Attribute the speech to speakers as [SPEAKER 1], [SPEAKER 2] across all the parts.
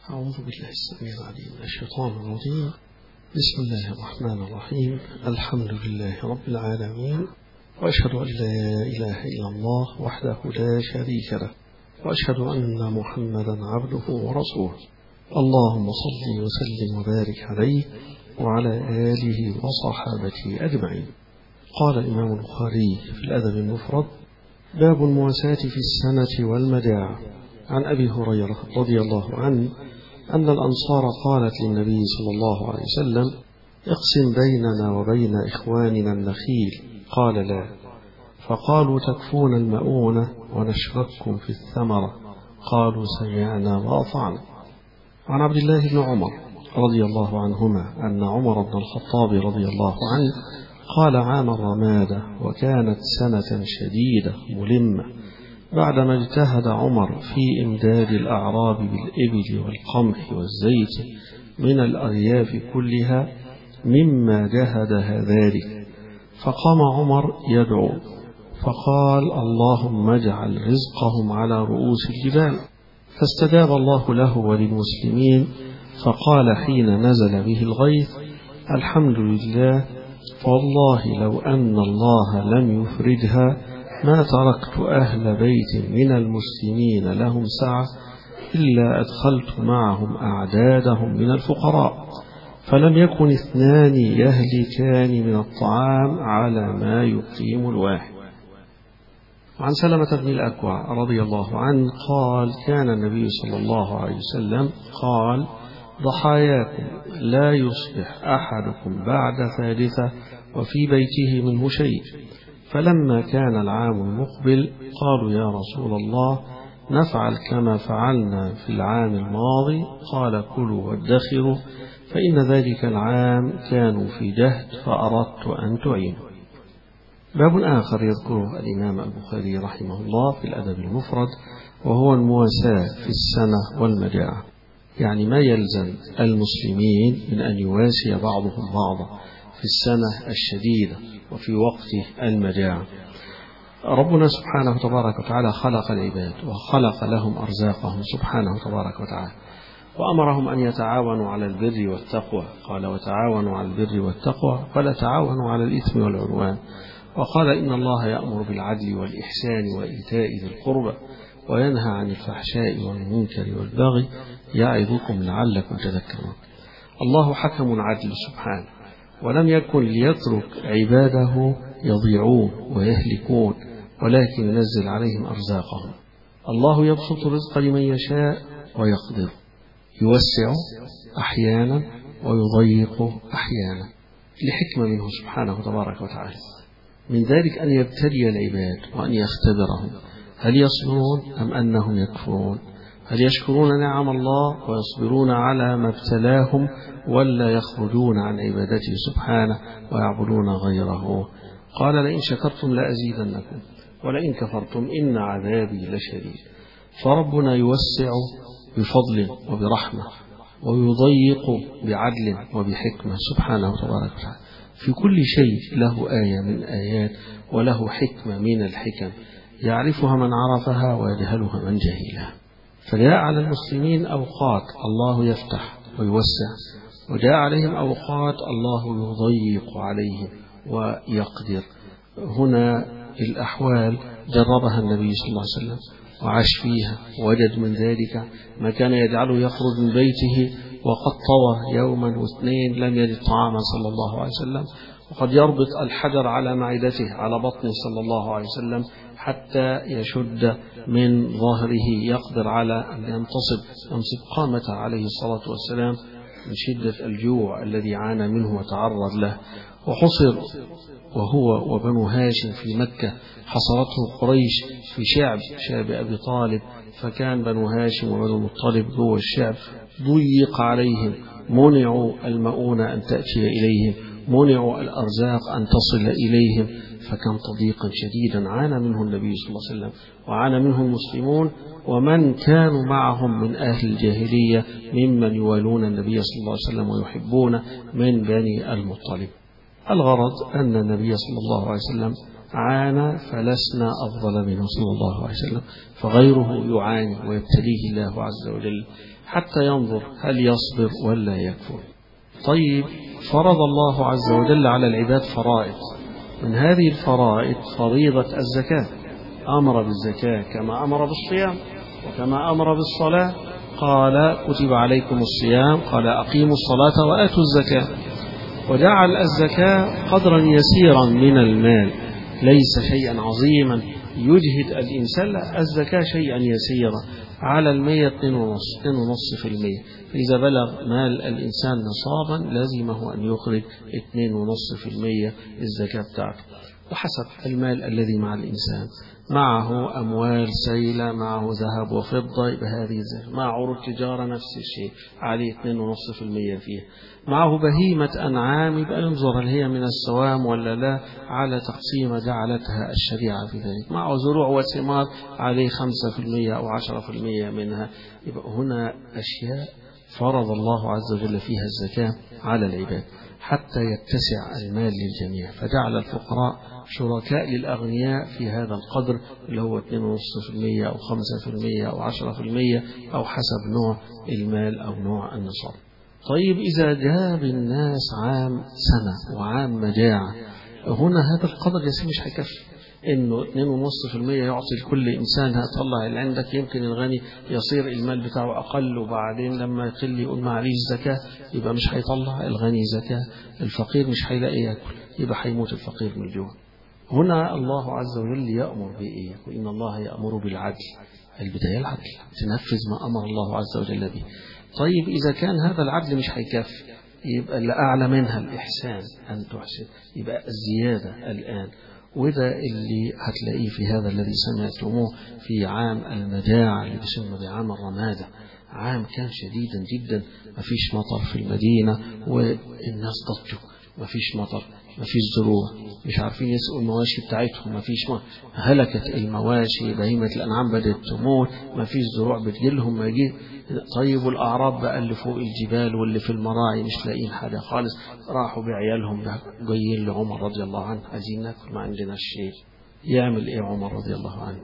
[SPEAKER 1] أعوذ بالله السميع العليم من الشيطان الرجيم بسم الله الرحمن الرحيم الحمد لله رب العالمين وأشهد أن لا إله إلا الله وحده لا شريك له وأشهد أن محمدا عبده ورسوله اللهم صل وسلم وبارك عليه وعلى آله وصحابته أجمعين قال الإمام البخاري في الأدب المفرد باب المواساة في السنة والمداع عن أبي هريرة رضي الله عنه أن الأنصار قالت للنبي صلى الله عليه وسلم اقسم بيننا وبين إخواننا النخيل قال لا فقالوا تكفون المؤونة ونشرككم في الثمرة قالوا سمعنا وأطعنا عن عبد الله بن عمر رضي الله عنهما أن عمر بن الخطاب رضي الله عنه قال عام الرمادة وكانت سنة شديدة ملمة بعدما اجتهد عمر في إمداد الأعراب بالإبل والقمح والزيت من الأرياف كلها مما جهدها ذلك فقام عمر يدعو فقال اللهم اجعل رزقهم على رؤوس الجبال فاستجاب الله له وللمسلمين فقال حين نزل به الغيث الحمد لله والله لو أن الله لم يفرجها ما تركت أهل بيت من المسلمين لهم سعة إلا أدخلت معهم أعدادهم من الفقراء فلم يكن اثنان يهلكان من الطعام على ما يقيم الواحد وعن سلمة بن الأكوع رضي الله عنه قال كان النبي صلى الله عليه وسلم قال ضحاياكم لا يصبح أحدكم بعد ثالثة وفي بيته منه شيء فلما كان العام المقبل قالوا يا رسول الله نفعل كما فعلنا في العام الماضي قال كلوا وادخروا فإن ذلك العام كانوا في جهد فأردت أن تعينوا باب آخر يذكره الإمام البخاري رحمه الله في الأدب المفرد وهو المواساة في السنة والمجاعة يعني ما يلزم المسلمين من أن يواسي بعضهم بعضا في السنة الشديدة وفي وقت المجاعة ربنا سبحانه تبارك وتعالى خلق العباد وخلق لهم أرزاقهم سبحانه تبارك وتعالى وأمرهم أن يتعاونوا على البر والتقوى قال وتعاونوا على البر والتقوى ولا تعاونوا على الإثم والعدوان وقال إن الله يأمر بالعدل والإحسان وإيتاء ذي القربى وينهى عن الفحشاء والمنكر والبغي يعظكم لعلكم تذكرون الله حكم عدل سبحانه ولم يكن ليترك عباده يضيعون ويهلكون ولكن ينزل عليهم أرزاقهم الله يبسط الرزق لمن يشاء ويقدر يوسع أحيانا ويضيق أحيانا لحكمة منه سبحانه تبارك وتعالى من ذلك أن يبتلي العباد وأن يختبرهم هل يصبرون أم أنهم يكفرون هل يشكرون نعم الله ويصبرون على ما ابتلاهم ولا يخرجون عن عبادته سبحانه ويعبدون غيره قال لئن شكرتم لأزيدنكم ولئن كفرتم إن عذابي لشديد فربنا يوسع بفضل وبرحمة ويضيق بعدل وبحكمة سبحانه تبارك وتعالى في كل شيء له آية من آيات وله حكمة من الحكم يعرفها من عرفها ويجهلها من جهلها فجاء على المسلمين أوقات الله يفتح ويوسع وجاء عليهم أوقات الله يضيق عليهم ويقدر هنا الأحوال جربها النبي صلى الله عليه وسلم وعاش فيها وجد من ذلك ما كان يجعله يخرج من بيته وقد طوى يوما واثنين لم يجد طعاما صلى الله عليه وسلم وقد يربط الحجر على معدته على بطنه صلى الله عليه وسلم حتى يشد من ظهره يقدر على أن ينتصب ينصب قامته عليه الصلاة والسلام من شدة الجوع الذي عانى منه وتعرض له وحصر وهو وبنو هاشم في مكة حصرته قريش في شعب شعب أبي طالب فكان بنو هاشم وبنو المطلب جوه الشعب ضيق عليهم منعوا المؤونة أن تأتي إليهم منعوا الأرزاق أن تصل إليهم فكان تضييقا شديدا عانى منه النبي صلى الله عليه وسلم وعانى منه المسلمون ومن كانوا معهم من أهل الجاهلية ممن يوالون النبي صلى الله عليه وسلم ويحبون من بني المطلب الغرض أن النبي صلى الله عليه وسلم عانى فلسنا أفضل منه صلى الله عليه وسلم فغيره يعاني ويبتليه الله عز وجل حتى ينظر هل يصبر ولا يكفر طيب فرض الله عز وجل على العباد فرائض من هذه الفرائض فريضة الزكاة أمر بالزكاة كما أمر بالصيام وكما أمر بالصلاة قال كتب عليكم الصيام قال أقيموا الصلاة وآتوا الزكاة وجعل الزكاة قدرا يسيرا من المال ليس شيئا عظيما يجهد الإنسان لا الزكاة شيئا يسيرا على المية اثنين ونص اثنين ونص في المية فإذا بلغ مال الإنسان نصابا لازمه أن يخرج اثنين ونص في المية الزكاة بتاعته وحسب المال الذي مع الإنسان معه أموال سيلة معه ذهب وفضة بهذه الزكاة مع عروض تجارة نفس الشيء عليه 2.5% فيها معه بهيمة أنعام يبقى ينظر هل هي من السوام ولا لا على تقسيمة جعلتها الشريعة في ذلك معه زروع وثمار عليه 5% أو 10% منها يبقى هنا أشياء فرض الله عز وجل فيها الزكاة على العباد حتى يتسع المال للجميع فجعل الفقراء شركاء للأغنياء في هذا القدر اللي هو 2.5% أو 5% أو 10% أو حسب نوع المال أو نوع النصاب طيب إذا جاب الناس عام سنة وعام مجاعة هنا هذا القدر يسير مش هيكفي انه 2.5% يعطي لكل انسان هتطلع اللي عندك يمكن الغني يصير المال بتاعه اقل وبعدين لما يقل يقول معليش زكاه يبقى مش هيطلع الغني زكاه الفقير مش هيلاقي ياكل يبقى هيموت الفقير من الجوع هنا الله عز وجل يأمر بإيه وإن الله يأمر بالعدل البداية العدل تنفذ ما أمر الله عز وجل به طيب إذا كان هذا العدل مش هيكفي يبقى اللي أعلى منها الإحسان أن تحسن يبقى الزيادة الآن وده اللي هتلاقيه في هذا الذي سمعتموه في عام المجاعة اللي بيسمى بعام الرمادة عام كان شديدا جدا ما فيش مطر في المدينة والناس ضجوا ما فيش مطر ما فيش زروع مش عارفين يسقوا المواشي بتاعتهم ما فيش ما هلكت المواشي بهيمة الأنعام بدأت تموت ما فيش زروع بتجيلهم ما يجي طيب الأعراب بقى اللي فوق الجبال واللي في المراعي مش لاقيين حاجة خالص راحوا بعيالهم جايين لعمر رضي الله عنه عايزين ناكل ما عندناش شيء يعمل ايه عمر رضي الله عنه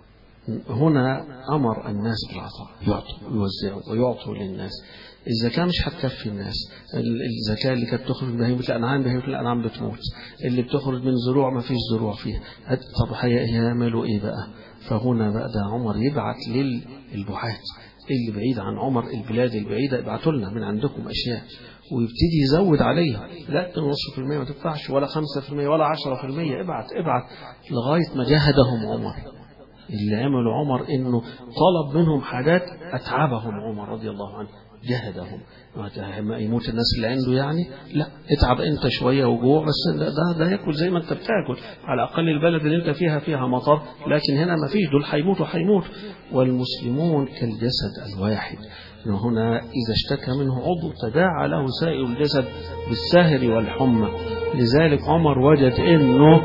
[SPEAKER 1] هنا أمر الناس بالعطاء يعطوا ويوزعوا ويعطوا للناس الزكاة مش هتكفي الناس الزكاة اللي كانت تخرج من بهيمة الأنعام بهيمة الأنعام بتموت اللي بتخرج من زروع ما فيش زروع فيها طب هيعملوا إيه بقى فهنا بقى ده عمر يبعت للبعات اللي بعيد عن عمر البلاد البعيدة ابعتوا لنا من عندكم أشياء ويبتدي يزود عليها لا 2.5% ما تدفعش ولا 5% ولا 10% ابعت ابعت لغاية ما جاهدهم عمر اللي عمله عمر انه طلب منهم حاجات اتعبهم عمر رضي الله عنه جهدهم ما يموت الناس اللي عنده يعني لا اتعب انت شويه وجوع بس ده ده ياكل زي ما انت بتاكل على الاقل البلد اللي انت فيها فيها مطر لكن هنا ما فيش دول هيموتوا هيموت والمسلمون كالجسد الواحد هنا إذا اشتكى منه عضو تداعى له سائر الجسد بالسهر والحمى لذلك عمر وجد انه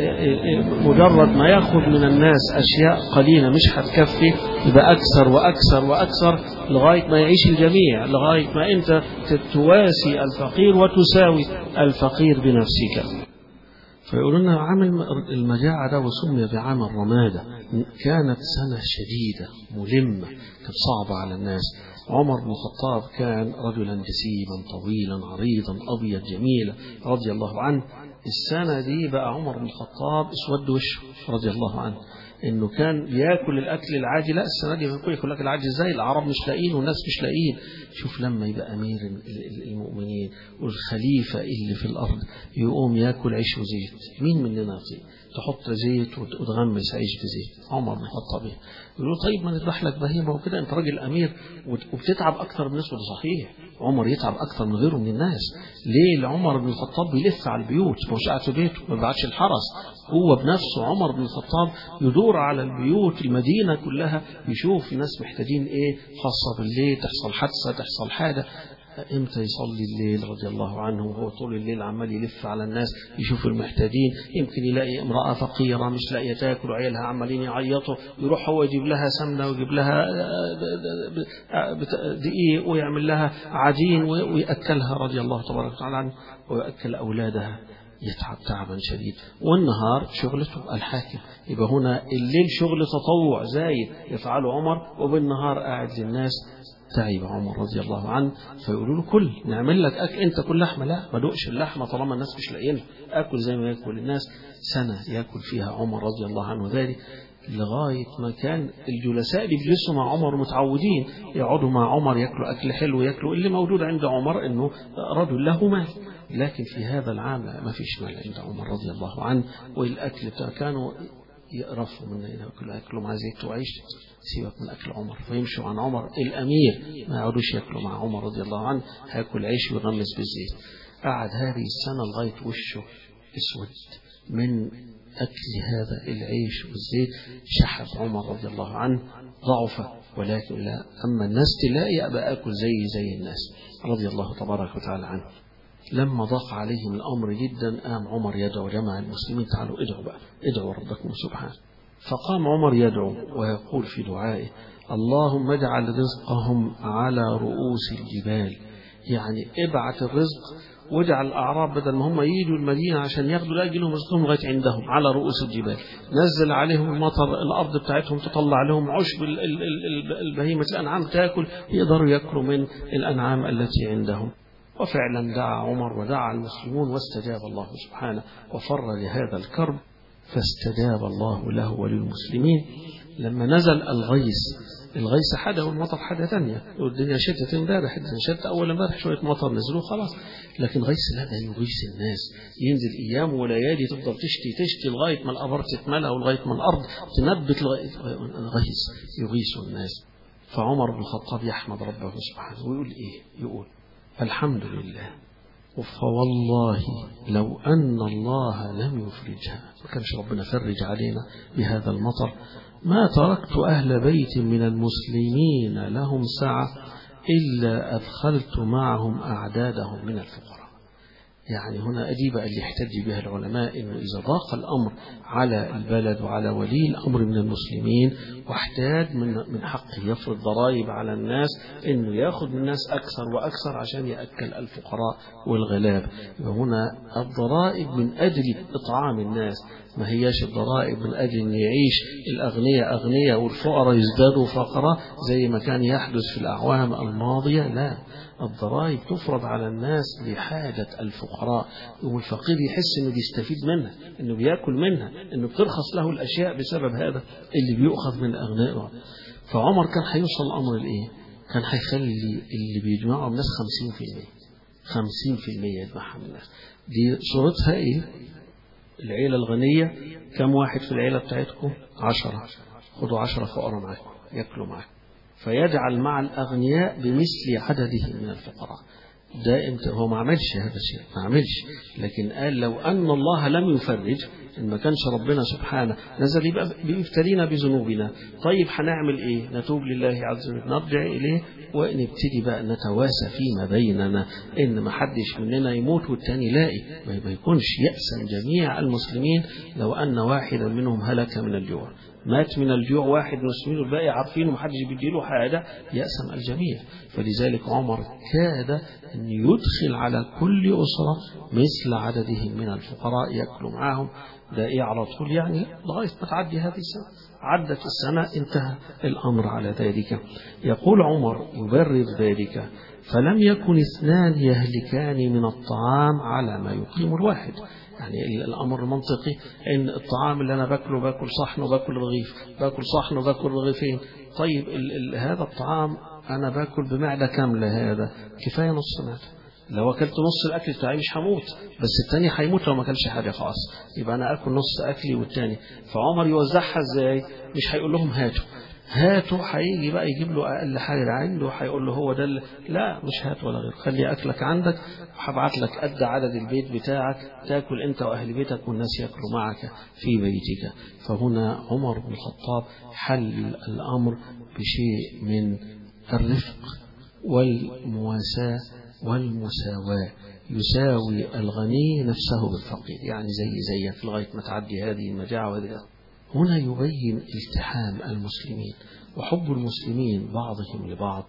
[SPEAKER 1] مجرد ما ياخذ من الناس اشياء قليله مش هتكفي يبقى اكثر واكثر واكثر لغايه ما يعيش الجميع لغايه ما انت تواسي الفقير وتساوي الفقير بنفسك فيقولون لنا عام المجاعة ده وسمي بعام الرمادة كانت سنة شديدة ملمة كانت صعبة على الناس عمر بن الخطاب كان رجلا جسيما طويلا عريضا أبيض جميلا رضي الله عنه السنة دي بقى عمر بن الخطاب اسود وشه رضي الله عنه انه كان بياكل الاكل العادي لا السنه دي بياكل ياكل الاكل العادي ازاي العرب مش لاقيين والناس مش لاقيين شوف لما يبقى امير المؤمنين والخليفه اللي في الارض يقوم ياكل عيش وزيت مين مننا يطيق تحط زيت وتغمس عيش بزيت عمر بن الخطاب يقولوا طيب ما نذبح لك بهيمه وكده انت راجل امير وبتتعب اكثر من الناس وده صحيح عمر يتعب اكثر من غيره من الناس ليه لعمر بن الخطاب بيلف على البيوت مش قاعد في بيته ما بيبعتش الحرس هو بنفسه عمر بن الخطاب يدور على البيوت المدينه كلها يشوف الناس محتاجين ايه خاصه بالليل تحصل حادثه تحصل حاجه امتى يصلي الليل رضي الله عنه وهو طول الليل عمال يلف على الناس يشوف المحتاجين يمكن يلاقي امرأة فقيرة مش لاقية تاكل وعيالها عمالين يعيطوا يروح هو يجيب لها سمنة ويجيب لها دقيق ويعمل لها عجين ويأكلها رضي الله تبارك وتعالى عنه ويأكل أولادها يتعب تعبا شديد والنهار شغلته الحاكم يبقى هنا الليل شغل تطوع زايد يفعله عمر وبالنهار قاعد للناس تعب عمر رضي الله عنه فيقولوا له كل نعمل لك أكل أنت كل لحمة لا ما دوقش اللحمة طالما الناس مش لاقيينها أكل زي ما ياكل الناس سنة ياكل فيها عمر رضي الله عنه ذلك لغاية ما كان الجلساء اللي بيجلسوا مع عمر متعودين يقعدوا مع عمر ياكلوا أكل حلو ياكلوا اللي موجود عند عمر إنه رجل له مال لكن في هذا العام ما فيش مال عند عمر رضي الله عنه والأكل بتاع كانوا يقرفوا من ياكلوا أكلوا مع زيت وعيش سيبك من أكل عمر فيمشوا عن عمر الأمير ما يقعدوش ياكلوا مع عمر رضي الله عنه هياكل عيش ويغمس بالزيت قعد هذه السنة لغاية وشه اسود من أكل هذا العيش والزيت شحب عمر رضي الله عنه ضعف ولكن لا أما الناس تلاقي أبقى أكل زي زي الناس رضي الله تبارك وتعالى عنه لما ضاق عليهم الأمر جدا قام عمر يدعو جمع المسلمين تعالوا ادعوا بقى ادعوا ربكم سبحانه فقام عمر يدعو ويقول في دعائه اللهم اجعل رزقهم على رؤوس الجبال يعني ابعت الرزق واجعل الأعراب بدل ما هم يجوا المدينة عشان ياخدوا لا لهم رزقهم لغاية عندهم على رؤوس الجبال نزل عليهم المطر الأرض بتاعتهم تطلع لهم عشب البهيمة الأنعام تاكل يقدروا يأكلوا من الأنعام التي عندهم وفعلا دعا عمر ودعا المسلمون واستجاب الله سبحانه وفرج هذا الكرب فاستجاب الله له وللمسلمين لما نزل الغيث الغيث حاجة والمطر حاجة ثانية والدنيا شتت امبارح الدنيا شتت أول امبارح شوية مطر نزلوا خلاص لكن غيث لا ده يغيث الناس ينزل أيام وليالي تفضل تشتي تشتي لغاية ما الأبار تتملى ولغاية ما الأرض تنبت لغاية الغيث يغيث الناس فعمر بن الخطاب يحمد ربه سبحانه ويقول إيه يقول الحمد لله فوالله لو أن الله لم يفرجها ما كانش ربنا فرج علينا بهذا المطر ما تركت أهل بيت من المسلمين لهم سعة إلا أدخلت معهم أعدادهم من الفقراء يعني هنا أدي بقى اللي يحتج بها العلماء إنه إذا ضاق الأمر على البلد وعلى ولي الأمر من المسلمين واحتاج من من حقه يفرض ضرائب على الناس إنه ياخذ من الناس أكثر وأكثر عشان يأكل الفقراء والغلاب وهنا الضرائب من أجل إطعام الناس ما هياش الضرائب من أجل أن يعيش الأغنياء أغنياء والفقراء يزدادوا فقرا زي ما كان يحدث في الأعوام الماضية لا الضرائب تفرض على الناس لحاجة الفقراء والفقير يحس انه بيستفيد منها انه بياكل منها انه بترخص له الاشياء بسبب هذا اللي بيؤخذ من اغنيائه فعمر كان هيوصل الامر لايه كان هيخلي اللي بيجمعوا الناس 50% 50% يجمعهم الناس دي صورتها ايه العيلة الغنية كم واحد في العيلة بتاعتكم عشرة خدوا عشرة فقراء معاكم ياكلوا معاكم فيجعل مع الأغنياء بمثل عدده من الفقراء ده امتى هو ما عملش هذا الشيء ما عملش لكن قال لو أن الله لم يفرج إن ما كانش ربنا سبحانه نزل يبقى بيفترينا بذنوبنا طيب هنعمل إيه نتوب لله عز وجل نرجع إليه ونبتدي بقى نتواسى فيما بيننا إن ما حدش مننا يموت والتاني لاقي ما يكونش يأسا جميع المسلمين لو أن واحدا منهم هلك من الجوع مات من الجوع واحد من المسلمين والباقي عارفين ومحدش بيديله حاجة يأسم الجميع فلذلك عمر كاد أن يدخل على كل أسرة مثل عددهم من الفقراء يأكلوا معهم ده إيه على طول يعني لغاية ما تعدي هذه السنة عدت السنة انتهى الأمر على ذلك يقول عمر يبرر ذلك فلم يكن اثنان يهلكان من الطعام على ما يقيم الواحد يعني الأمر المنطقي إن الطعام اللي أنا باكله باكل صحن وباكل رغيف باكل صحن وباكل رغيفين طيب ال ال هذا الطعام أنا باكل بمعدة كاملة هذا كفاية نص معدة لو أكلت نص الأكل بتاعي مش هموت بس التاني هيموت لو ما أكلش حاجة خلاص يبقى أنا أكل نص أكلي والتاني فعمر يوزعها إزاي مش هيقول لهم هاتوا هاته هيجي بقى يجيب له اقل حاجه عنده هيقول له هو ده لا مش هات ولا غير خلي اكلك عندك وهبعت لك قد عدد البيت بتاعك تاكل انت واهل بيتك والناس ياكلوا معك في بيتك فهنا عمر بن الخطاب حل الامر بشيء من الرفق والمواساه والمساواه يساوي الغني نفسه بالفقير يعني زي زيك لغايه ما تعدي هذه المجاعه وهذه هنا يبين التحام المسلمين وحب المسلمين بعضهم لبعض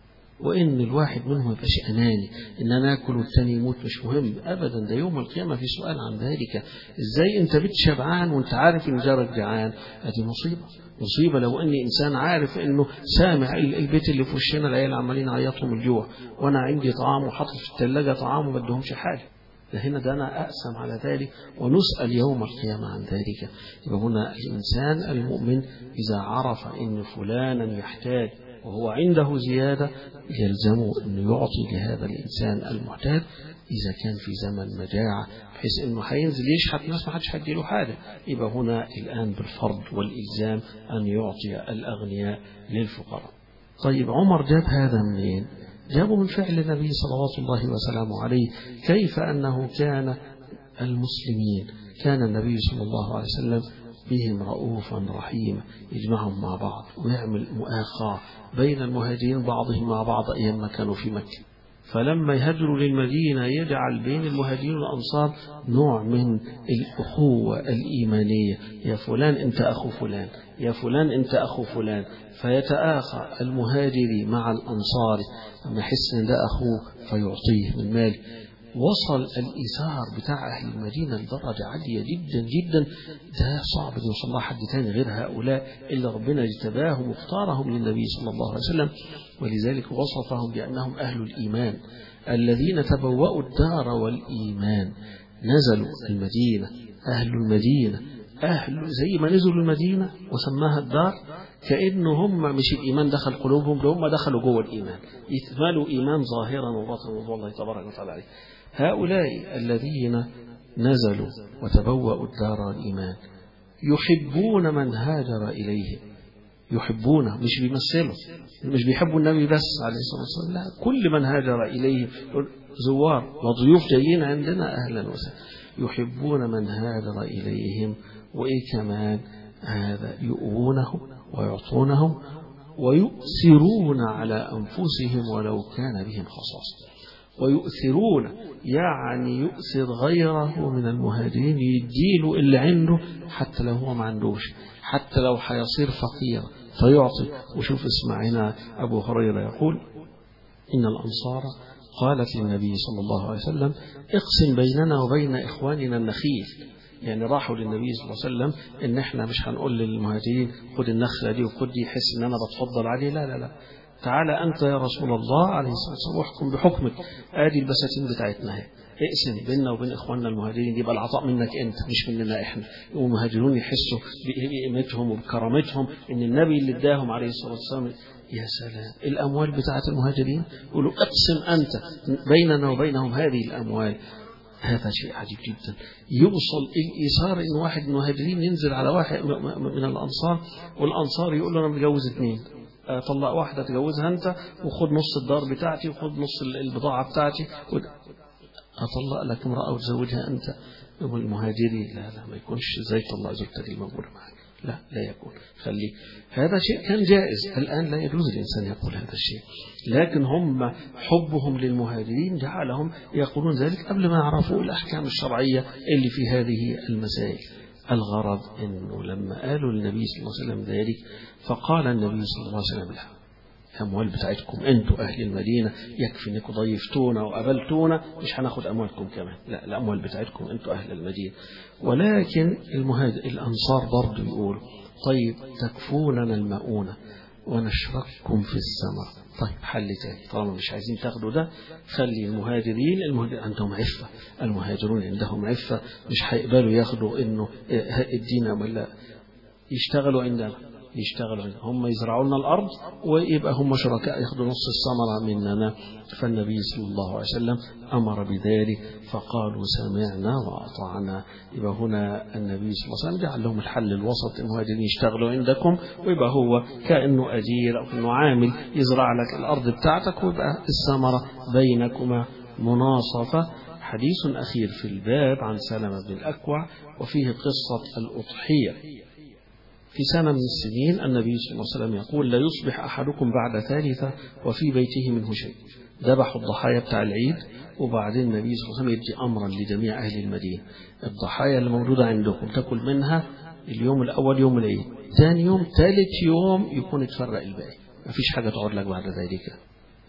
[SPEAKER 1] وإن الواحد منهم ما يبقاش أناني إن أنا آكل والتاني يموت مش مهم أبدا ده يوم القيامة في سؤال عن ذلك إزاي أنت بيت شبعان وأنت عارف إن جارك جعان أدي مصيبة مصيبة لو أني إنسان عارف إنه سامع البيت اللي في وشنا العيال عمالين يعيطوا من الجوع وأنا عندي طعام وحاطط في الثلاجة طعام وما بدهمش حاجة ده هنا ده أنا أقسم على ذلك ونسأل يوم القيامة عن ذلك يبقى هنا الإنسان المؤمن إذا عرف أن فلانا يحتاج وهو عنده زيادة يلزمه أن يعطي لهذا الإنسان المحتاج إذا كان في زمن مجاعة بحيث أنه هينزل يشحت ناس ما حدش هيديله حاجة يبقى هنا الآن بالفرض والإلزام أن يعطي الأغنياء للفقراء طيب عمر جاب هذا منين؟ جابوا من فعل النبي صلوات الله وسلامه عليه كيف أنه كان المسلمين كان النبي صلى الله عليه وسلم بهم رؤوفا رحيما يجمعهم مع بعض ويعمل مؤاخاة بين المهاجرين بعضهم مع بعض أيام ما كانوا في مكة فلما يهاجروا للمدينة يجعل بين المهاجرين والأنصار نوع من الأخوة الإيمانية يا فلان أنت أخو فلان يا فلان أنت أخو فلان فيتآخى المهاجري مع الأنصار لما يحس أن ده أخوه فيعطيه من ماله وصل الإيثار بتاع أهل المدينة لدرجة عالية جدا جدا ده صعب أن يوصل لها حد تاني غير هؤلاء إلا ربنا اجتباهم واختارهم للنبي صلى الله عليه وسلم ولذلك وصفهم بأنهم أهل الإيمان الذين تبوأوا الدار والإيمان نزلوا المدينة أهل المدينة أهل زي ما نزلوا المدينة وسماها الدار كأنه هم مش الإيمان دخل قلوبهم ده هم دخلوا جوه الإيمان يتمالوا إيمان ظاهرا وباطنا والله تبارك وتعالى عليه هؤلاء الذين نزلوا وتبوأوا الدار الإيمان يحبون من هاجر إليهم يحبونه مش بيمثلوا مش بيحبوا النبي بس عليه الصلاة والسلام لا كل من هاجر إليه زوار وضيوف جايين عندنا أهلا وسهلا يحبون من هاجر إليهم وإيه كمان هذا يؤونهم ويعطونهم ويؤثرون على أنفسهم ولو كان بهم خصاصة ويؤثرون يعني يؤثر غيره من المهاجرين يديله اللي عنده حتى لو هو ما عندوش حتى لو حيصير فقير فيعطي وشوف اسمعنا أبو هريرة يقول إن الأنصار قالت للنبي صلى الله عليه وسلم اقسم بيننا وبين إخواننا النخيل يعني راحوا للنبي صلى الله عليه وسلم ان احنا مش هنقول للمهاجرين خد النخله دي وخد دي يحس ان انا بتفضل عليه لا لا لا تعالى انت يا رسول الله عليه الصلاه والسلام واحكم بحكمك ادي البساتين بتاعتنا اهي اقسم بيننا وبين اخواننا المهاجرين يبقى العطاء منك انت مش مننا احنا والمهاجرون يحسوا بقيمتهم وبكرامتهم ان النبي اللي اداهم عليه الصلاه والسلام يا سلام الاموال بتاعت المهاجرين يقولوا اقسم انت بيننا وبينهم هذه الاموال هذا شيء عجيب جدا يوصل الإيثار إن واحد من المهاجرين ينزل على واحد من الأنصار والأنصار يقول له أنا متجوز اثنين طلق واحدة تجوزها أنت وخد نص الدار بتاعتي وخد نص البضاعة بتاعتي أطلق لك امرأة وتزوجها أنت المهاجري لا لا ما يكونش زي طلق زوجتك الموجودة معك لا لا يكون خلي هذا شيء كان جائز الآن لا يجوز الإنسان يقول هذا الشيء لكن هم حبهم للمهاجرين جعلهم يقولون ذلك قبل ما يعرفوا الأحكام الشرعية اللي في هذه المسائل الغرض أنه لما قالوا للنبي صلى الله عليه وسلم ذلك فقال النبي صلى الله عليه وسلم له الأموال بتاعتكم أنتوا أهل المدينة يكفي أنكم ضيفتونا وقبلتونا مش هناخد أموالكم كمان لا الأموال بتاعتكم أنتوا أهل المدينة ولكن المهاجر الأنصار برضو يقول طيب تكفوننا المؤونة ونشرككم في الثمر طيب حل تاني طالما مش عايزين تاخدوا ده خلي المهاجرين المهاجرين عندهم عفة المهاجرون عندهم عفة مش هيقبلوا ياخدوا انه الدين ولا يشتغلوا عندنا يشتغلوا عندنا هم يزرعوا لنا الأرض ويبقى هم شركاء ياخدوا نص الثمرة مننا فالنبي صلى الله عليه وسلم أمر بذلك فقالوا سمعنا وأطعنا يبقى هنا النبي صلى الله عليه وسلم جعل لهم الحل الوسط المهاجرين يشتغلوا عندكم ويبقى هو كأنه أجير أو كأنه عامل يزرع لك الأرض بتاعتك ويبقى الثمرة بينكما مناصفة حديث أخير في الباب عن سلمة بن الأكوع وفيه قصة الأضحية في سنة من السنين النبي صلى الله عليه وسلم يقول لا يصبح أحدكم بعد ثالثة وفي بيته منه شيء ذبحوا الضحايا بتاع العيد وبعدين النبي صلى الله عليه وسلم يدي أمرا لجميع أهل المدينة الضحايا اللي موجودة عندكم تاكل منها اليوم الأول يوم العيد ثاني يوم ثالث يوم يكون اتفرق الباقي ما فيش حاجة تقعد لك بعد ذلك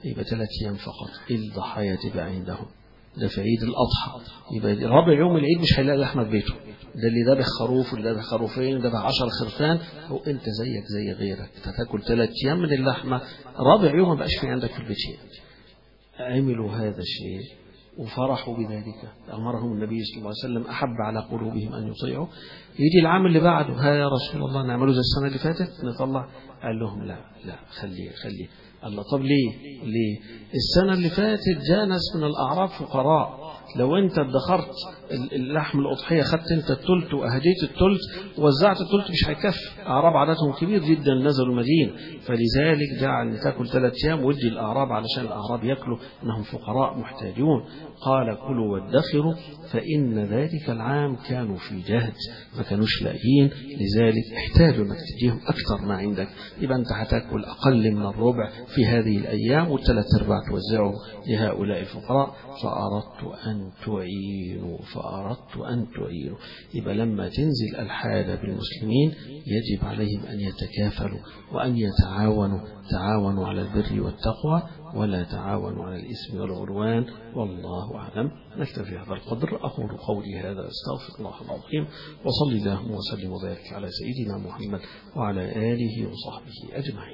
[SPEAKER 1] يبقى ثلاث أيام فقط الضحايا تبقى عندهم ده في عيد الأضحى يبقى رابع يوم العيد مش هيلاقي لحمة في بيته ده اللي ذبح خروف واللي ذبح خروفين ذبح 10 خرفان هو انت زيك زي غيرك انت هتاكل ثلاث ايام من اللحمه رابع يوم ما بقاش في عندك في البيت شيء عملوا هذا الشيء وفرحوا بذلك أمرهم النبي صلى الله عليه وسلم أحب على قلوبهم أن يطيعوا يجي العام اللي بعده ها يا رسول الله نعمله زي السنة اللي فاتت نطلع قال لهم لا لا خليه خليه الله طب ليه ليه السنة اللي فاتت جاء ناس من الأعراب فقراء لو انت ادخرت اللحم الأضحية خدت انت التلت وأهديت التلت وزعت التلت مش هيكفي أعراب عددهم كبير جدا نزلوا المدينة فلذلك جعل ان تاكل ثلاث أيام ودي الأعراب علشان الأعراب ياكلوا إنهم فقراء محتاجون قال كلوا وادخروا فإن ذلك العام كانوا في جهد ما كانوش لاقيين لذلك احتاجوا انك تديهم أكثر ما عندك يبقى أنت هتاكل أقل من الربع في هذه الأيام والثلاث أرباع توزعه لهؤلاء الفقراء فأردت أن تعينوا فأردت أن تعينوا يبقى لما تنزل الحالة بالمسلمين يجب عليهم أن يتكافلوا وأن يتعاونوا تعاونوا على البر والتقوى ولا تعاونوا على الإثم والعدوان والله أعلم نكتفي هذا القدر أقول قولي هذا أستغفر الله العظيم وصلي اللهم وسلم وبارك على سيدنا محمد وعلى آله وصحبه أجمعين